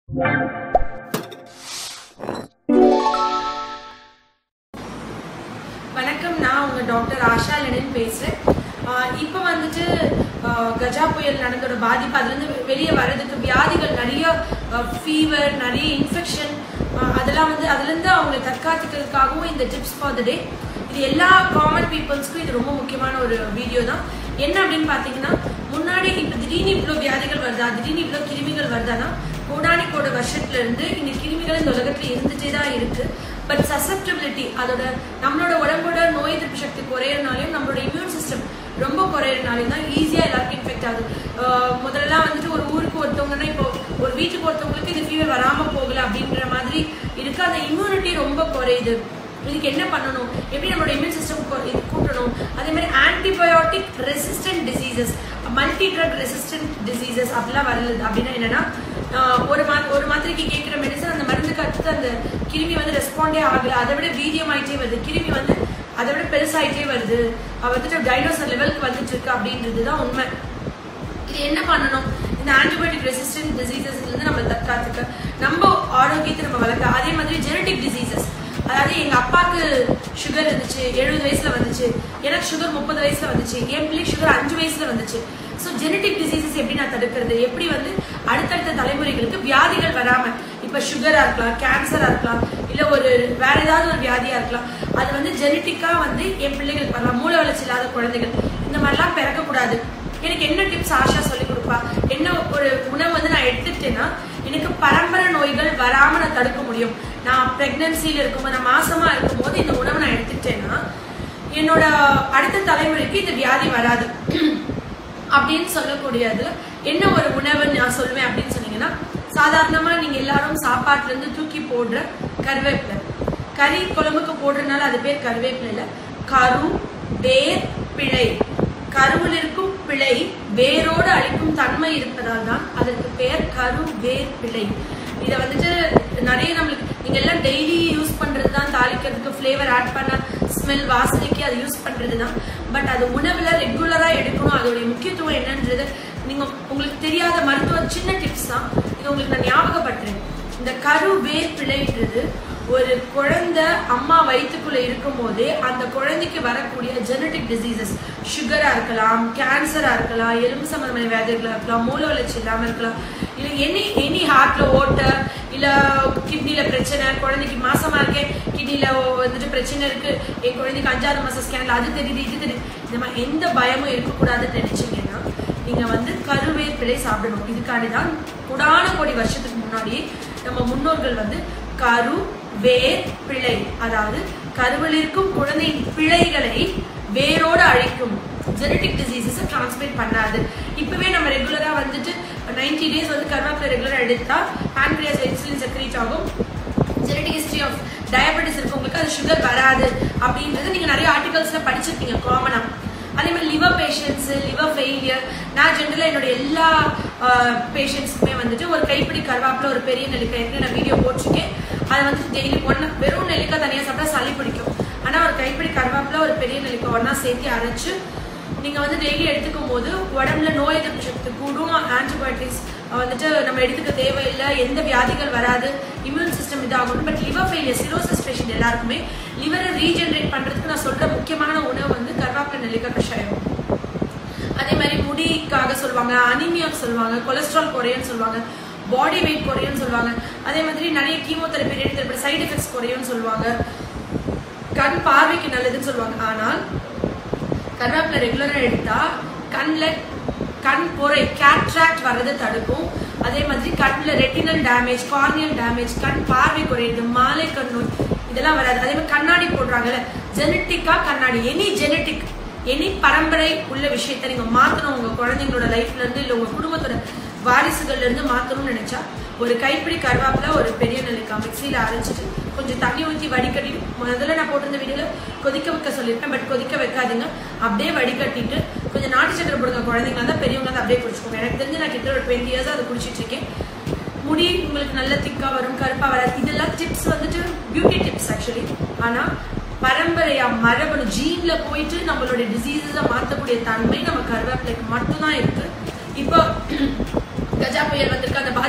வணக்கம் நான் உங்க டாக்டர் ஆஷா லெனின் பேசுறேன் ஆஹ் இப்ப வந்துட்டு ஆஹ் கஜா புயல் நடந்தோட பாதிப்பு அதுல இருந்து வெளியே வர்றதுக்கு வியாதிகள் நிறைய ஃபீவர் நிறைய இன்ஃபெக்ஷன் அதெல்லாம் வந்து அதுல இருந்து அவங்களை தற்காத்துக்கிறதுக்காகவும் இந்த டிப்ஸ் ஃபார் த டே இது எல்லா காமன் பீப்புள்ஸ்க்கும் இது ரொம்ப முக்கியமான ஒரு வீடியோ தான் என்ன அப்படின்னு பாத்தீங்கன்னா முன்னாடி இப்ப திடீர்னு இவ்வளவு வியாதிகள் வருதா திடீர்னு இவ்வளவு கிருமிகள் வருதானா கோடானி கோட வருஷத்துல இருந்து இந்த கிருமிகள் இந்த உலகத்துல இருந்துட்டே தான் இருக்கு பட் சசப்டபிலிட்டி அதோட நம்மளோட உடம்போட நோய் எதிர்ப்பு சக்தி குறையறனாலையும் நம்மளோட இம்யூன் சிஸ்டம் ரொம்ப குறையறனாலையும் தான் ஈஸியா எல்லாருக்கும் இன்ஃபெக்ட் ஆகுது ஆஹ் முதல்ல வந்துட்டு ஒரு ஊருக்கு ஒருத்தவங்கன்னா இப்போ ஒரு வீட்டுக்கு ஒருத்தவங்களுக்கு இது ஃபீவர் வராம போகல அப்படின்ற மாதிரி இருக்கு அந்த இம்யூனிட்டி ரொம்ப குறையுது இதுக்கு என்ன பண்ணணும் எப்படி நம்மளோட இம்யூன் சிஸ்டம் கூட்டணும் அதே மாதிரி antibiotic resistant diseases multi drug resistant diseases அப்படிலாம் வருது அப்படின்னா என்னன்னா ஆஹ் ஒரு மா ஒரு மாத்திரைக்கு கேட்குற மெடிசன் அந்த மருந்துக்கு அடுத்து அந்த கிருமி வந்து ரெஸ்பாண்டே ஆகல அதை விட வீரியம் ஆயிட்டே வருது கிருமி வந்து அதை விட பெருசாயிட்டே வருது அது வந்துட்டு டைனோசர் லெவலுக்கு வந்துட்டு இருக்கு அப்படின்றது தான் உண்மை இது என்ன பண்ணணும் இந்த ஆன்டிபயோட்டிக் ரெசிஸ்டன்ட் டிசீசஸ்ல இருந்து நம்ம தற்காத்துக்க நம்ம ஆரோக்கியத்தை நம்ம வளர்க்க அதே மாதிரி ஜெனடிக் டிசீசஸ் அதாவது எங்க அப்பாவுக்கு சுகர் இருந்துச்சு எழுபது வயசுல வந்துச்சு எனக்கு சுகர் முப்பது வயசுல வந்துச்சு என் பிள்ளைக்கு சுகர் அஞ்சு வயசுல வந்துச்சு ஸோ ஜெனடிக் டிசீசஸ் எப்படி நான் தடுக்கிறது எப்படி வந்து அடுத்தடுத்த தலைமுறைகளுக்கு வியாதிகள் வராம இப்ப சுகரா இருக்கலாம் கேன்சரா இருக்கலாம் இல்ல ஒரு வேற ஏதாவது ஒரு வியாதியா இருக்கலாம் அது வந்து ஜெனட்டிக்கா வந்து என் பிள்ளைகளுக்கு வரலாம் மூல வளர்ச்சி இல்லாத குழந்தைகள் இந்த மாதிரிலாம் பிறக்கக்கூடாது எனக்கு என்ன டிப்ஸ் ஆஷா சொல்லி கொடுப்பா என்ன ஒரு உணவு வந்து நான் எடுத்துட்டேன்னா எனக்கு பரம்பரை நோய்கள் வராம நான் தடுக்க முடியும் நான் பிரெக்னன்சில இருக்கும்போது நான் மாசமா இருக்கும்போது இந்த உணவை நான் எடுத்துட்டேன்னா என்னோட அடுத்த தலைமுறைக்கு இந்த வியாதி வராது அப்படின்னு சொல்லக்கூடியது என்ன ஒரு உணவு நான் சொல்லுவேன் அப்படின்னு சொன்னீங்கன்னா சாதாரணமா நீங்க எல்லாரும் சாப்பாட்டுல இருந்து தூக்கி போடுற கருவேப்பிலை கறி குழம்புக்கு போடுறதுனால அது பேர் கருவேப்பிலை இல்ல கரு வேர் பிழை கருவில் இருக்கும் பிழை வேரோடு அழிக்கும் தன்மை இருப்பதால் தான் அதற்கு பெயர் கரு வேர் பிழை இதை வந்துட்டு நிறைய நம்மளுக்கு நீங்க எல்லாம் டெய்லி யூஸ் பண்றது தான் தாளிக்கிறதுக்கு ஃப்ளேவர் ஆட் பண்ண ஸ்மெல் வாசனைக்கு அது யூஸ் பண்றது தான் பட் அது உணவுல ரெகுலரா எடுக்கணும் அதோடைய முக்கியத்துவம் என்னன்றது நீங்க உங்களுக்கு தெரியாத மருத்துவ சின்ன டிப்ஸ் தான் இது உங்களுக்கு நான் ஞாபகப்படுத்துறேன் இந்த கரு வேர் பிழைன்றது ஒரு குழந்தை அம்மா வயிற்றுக்குள்ள இருக்கும் போதே அந்த குழந்தைக்கு வரக்கூடிய ஜெனட்டிக் டிசீசஸ் சுகரா இருக்கலாம் கேன்சரா இருக்கலாம் எலும்பு சம்பந்தமான வியாதிகளா இருக்கலாம் மூல வளர்ச்சி இல்லாம இருக்கலாம் இல்ல எனி எனி ஹார்ட்ல ஓட்ட இல்ல கிட்னில பிரச்சனை குழந்தைக்கு மாசமா இருக்கேன் கிட்னில வந்துட்டு பிரச்சனை இருக்கு என் குழந்தைக்கு அஞ்சாவது மாசம் ஸ்கேன்ல அது தெரியுது இது தெரியுது இந்த மாதிரி எந்த பயமும் இருக்கக்கூடாதுன்னு நினைச்சீங்கன்னா நீங்க வந்து கருவேர் பிழை சாப்பிடணும் இதுக்காண்டி தான் குடான கோடி வருஷத்துக்கு முன்னாடி நம்ம முன்னோர்கள் வந்து கரு வேர் பிழை அதாவது கருவில் இருக்கும் குழந்தையின் பிழைகளை வேரோடு அழிக்கும் ஜெனட்டிக் டிசீசஸ் டிரான்ஸ்மிட் பண்ணாது இப்பவே நம்ம ரெகுலரா வந்துட்டு நைன்டி டேஸ் வந்து கருவேப்பிலை ரெகுலரா எடுத்தா பான்கிரியாஸ் இன்சுலின் செக்ரேட் ஆகும் ஜெனடிக் ஹிஸ்டரி ஆஃப் டயபெட்டிஸ் இருக்கவங்களுக்கு அது சுகர் வராது அப்படின்றது நீங்க நிறைய ஆர்டிகல்ஸ்ல படிச்சிருப்பீங்க காமனா அதே மாதிரி லிவர் பேஷண்ட்ஸ் லிவர் ஃபெயிலியர் நான் ஜென்ரலா என்னோட எல்லா பேஷண்ட்ஸ்க்குமே வந்துட்டு ஒரு கைப்பிடி கருவாப்புல ஒரு பெரிய நெல்லிக்காய் ஏற்கனவே நான் வீடியோ போட்டிருக்கேன் அதை வந்துட்டு டெய்லி ஒன்று வெறும் நெல்லிக்காய் தனியாக சாப்பிட்டா சளி பிடிக்கும் ஆனால் ஒரு கைப்பிடி கருவாப்புல ஒரு பெரிய நெல்லிக்காய் ஒன்றா சேர்த்து அரைச்சு நீங்க வந்து டெய்லி எடுத்துக்கும் போது உடம்புல நோய் எதிர்ப்பு சக்தி கூடும் ஆன்டிபயோட்டிக்ஸ் வந்துட்டு நம்ம எடுத்துக்க தேவையில்லை எந்த வியாதிகள் வராது இம்யூன் சிஸ்டம் இதாகும் but liver failure cirrhosis patient எல்லாருக்குமே லிவரை ரீஜெனரேட் பண்றதுக்கு நான் சொல்ற முக்கியமான உணவு வந்து கருவாப்பிலை நெல்லிக்காய் கஷாயம் அதே மாதிரி முடிக்காக சொல்லுவாங்க அனிமியாக்கு சொல்லுவாங்க கொலஸ்ட்ரால் குறையும்னு சொல்லுவாங்க பாடி வெயிட் குறையும்னு சொல்லுவாங்க அதே மாதிரி நிறைய கீமோதெரப்பி ரேடியோதெரப்பி சைடு எஃபெக்ட்ஸ் குறையும்னு சொல்லுவாங்க கண் பார்வைக்கு நல்லதுன்னு சொல்லுவாங்க ஆனால் கருவேப்பிலை ரெகுலரா எடுத்தா கண்ணில் கண் பொறை கேட்ராக்ட் வர்றதை தடுக்கும் அதே மாதிரி கண்ணில் ரெட்டினல் டேமேஜ் கார்னியல் டேமேஜ் கண் பார்வை குறையுது மாலை கண் நோய் இதெல்லாம் வராது அதே மாதிரி கண்ணாடி போடுறாங்கல்ல ஜெனட்டிக்கா கண்ணாடி எனி ஜெனட்டிக் எனி பரம்பரை உள்ள விஷயத்த நீங்க மாத்தணும் உங்க குழந்தைங்களோட லைஃப்ல இருந்து இல்ல உங்க குடும்பத்தோட வாரிசுகள்ல இருந்து மாத்தணும்னு நினைச்சா ஒரு கைப்பிடி கருவேப்பில ஒரு பெரிய நெல்லிக்காய் மிக்சியில அரைச்சிட்டு கொஞ்சம் தண்ணி ஊற்றி வடிகட்டி முதல்ல நான் போட்டிருந்த வீடியோல கொதிக்க வைக்க சொல்லியிருப்பேன் பட் கொதிக்க வைக்காதுங்க அப்படியே வடிகட்டிட்டு கொஞ்சம் நாட்டு சக்கரை போடுங்க குழந்தைங்க தான் பெரியவங்க தான் அப்படியே குடிச்சுக்கோங்க எனக்கு தெரிஞ்சு நான் கிட்ட ஒரு டுவெண்ட்டி இயர்ஸா அதை குடிச்சிட்டு இருக்கேன் முடி உங்களுக்கு நல்ல திக்கா வரும் கருப்பா வராது இதெல்லாம் டிப்ஸ் வந்துட்டு பியூட்டி டிப்ஸ் ஆக்சுவலி ஆனா பரம்பரையா மரபணு ஜீன்ல போயிட்டு நம்மளுடைய டிசீசஸை மாற்றக்கூடிய தன்மை நம்ம கருவேப்பிலைக்கு மட்டும்தான் இருக்கு இப்போ கஜா புயல் வந்திருக்கு அந்த பாதிக்கப்பட்ட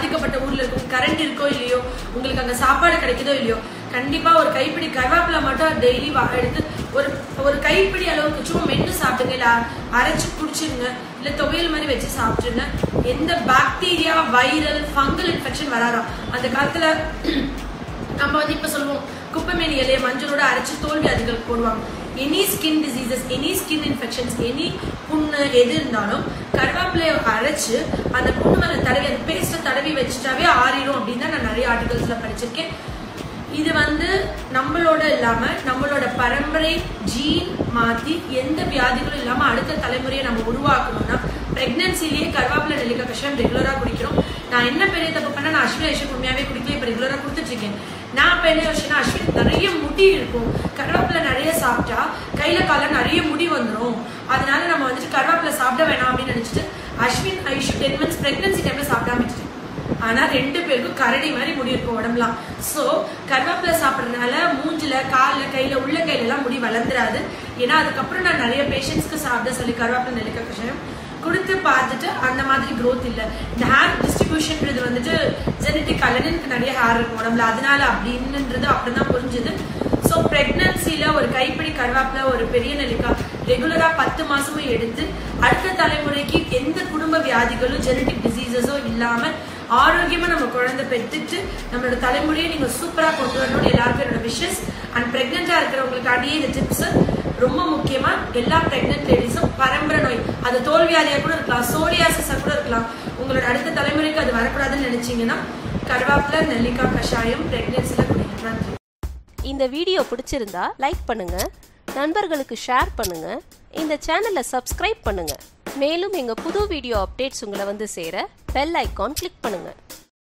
ஊர்ல இருக்கும் கரண்ட் இருக்கோ இல்லையோ உங்களுக்கு அங்க சாப்பாடு கிடைக்குதோ இல்லையோ கண்டிப்பா ஒரு கைப்பிடி கருவேப்பிலை மட்டும் டெய்லி எடுத்து ஒரு ஒரு கைப்பிடி அளவுக்கு சும்மா மென்று சாப்பிடுங்க இல்ல அரைச்சு குடிச்சிருங்க இல்ல துவையல் மாதிரி வச்சு சாப்பிட்டுருங்க எந்த பாக்டீரியா வைரல் ஃபங்கல் இன்ஃபெக்ஷன் வராதாம் அந்த காலத்துல நம்ம வந்து இப்ப சொல்லுவோம் குப்பைமேனி இலைய மஞ்சளோட அரைச்சு தோல் வியாதிகளுக்கு போடுவாங்க any skin diseases any skin infections any புண்ணு எது இருந்தாலும் கருவேப்பிலையை அரைச்சு அந்த புண்ணு மேல தடவி அந்த பேஸ்ட்டை தடவி வச்சுட்டாவே ஆறிடும் அப்படின்னு தான் நான் நிறைய ஆர்டிகல்ஸ்ல படிச்சிருக்கேன் இது வந்து நம்மளோட இல்லாம நம்மளோட பரம்பரை ஜீன் மாத்தி எந்த வியாதிகளும் இல்லாம அடுத்த தலைமுறையை நம்ம உருவாக்கணும்னா பிரெக்னன்சிலேயே கருவேப்பிலை நெல்லிக்காய் கஷாயம் ரெகுலரா குடிக்கிறோம் நான் என்ன பெரிய தப்பு பண்ண நான் அஸ்வின் ஐஷன் உண்மையாவே குடிக்கல இப்ப ரெகுலரா கொடுத்துட்டு இருக்கேன் நான் இப்ப என்ன யோசிச்சேன்னா அஸ்வின் நிறைய முடி இருக்கும் கருவேப்பிலை நிறைய சாப்பிட்டா கையில கால நிறைய முடி வந்துடும் அதனால நம்ம வந்துட்டு கருவேப்பிலை சாப்பிட வேணாம் அப்படின்னு நினைச்சிட்டு Ashwin Aishu ten months pregnancy டைம்ல சாப்பிடாம விட்டுட்டேன் ஆனா ரெண்டு பேருக்கும் கரடி மாதிரி முடி இருக்கும் உடம்புலாம் சோ கருவேப்பிலை சாப்பிடறதுனால மூஞ்சில கால்ல கையில உள்ள கையில எல்லாம் முடி வளர்ந்துராது ஏன்னா அதுக்கப்புறம் நான் நிறைய பேஷண்ட்ஸ்க்கு சாப்பிட சொல்லி கருவேப்பிலை நெல்லிக்காய் கஷாயம் கொடுத்து பார்த்துட்டு அந்த மாதிரி growth இல்ல இந்த ஹேர் டிஸ்ட்ரிபியூஷன்ன்றது வந்துட்டு ஜெனட்டிக் அலனுக்கு நிறைய ஹேர் இருக்கும் உடம்புல அதனால அப்படின்றது அப்படிதான் புரிஞ்சுது ஸோ பிரெக்னன்சில ஒரு கைப்பிடி கருவேப்பிலை ஒரு பெரிய நெல்லிக்காய் ரெகுலரா பத்து மாசமும் எடுத்து அடுத்த தலைமுறைக்கு எந்த குடும்ப வியாதிகளும் ஜெனட்டிக் டிசீசஸோ இல்லாம ஆரோக்கியமா நம்ம குழந்தை பெற்றுட்டு நம்மளோட தலைமுறையை நீங்க சூப்பரா கொண்டு வரணும்னு எல்லாருக்கும் என்னோட விஷஸ் அண்ட் பிரெக்னெண்டா இருக்கிறவங்களுக்காண்டியே இந்த டிப்ஸ் ரொம்ப முக்கியமா எல்லா பிரெக்னென்ட் லேடிஸும் பரம்பரை நோய் அது தோல்வியாதியா கூட இருக்கலாம் சோரியாசிஸா கூட இருக்கலாம் உங்களோட அடுத்த தலைமுறைக்கு அது வரக்கூடாதுன்னு நினைச்சீங்கன்னா கருவேப்பிலை நெல்லிக்காய் கஷாயம் பிரெக்னன்சில குடிங்க நன்றி இந்த வீடியோ பிடிச்சிருந்தா லைக் பண்ணுங்க நண்பர்களுக்கு ஷேர் பண்ணுங்க இந்த சேனலை சப்ஸ்கிரைப் பண்ணுங்க மேலும் எங்க புது வீடியோ அப்டேட்ஸ் உங்களை வந்து சேர பெல் ஐகான் கிளிக் பண்ணுங்க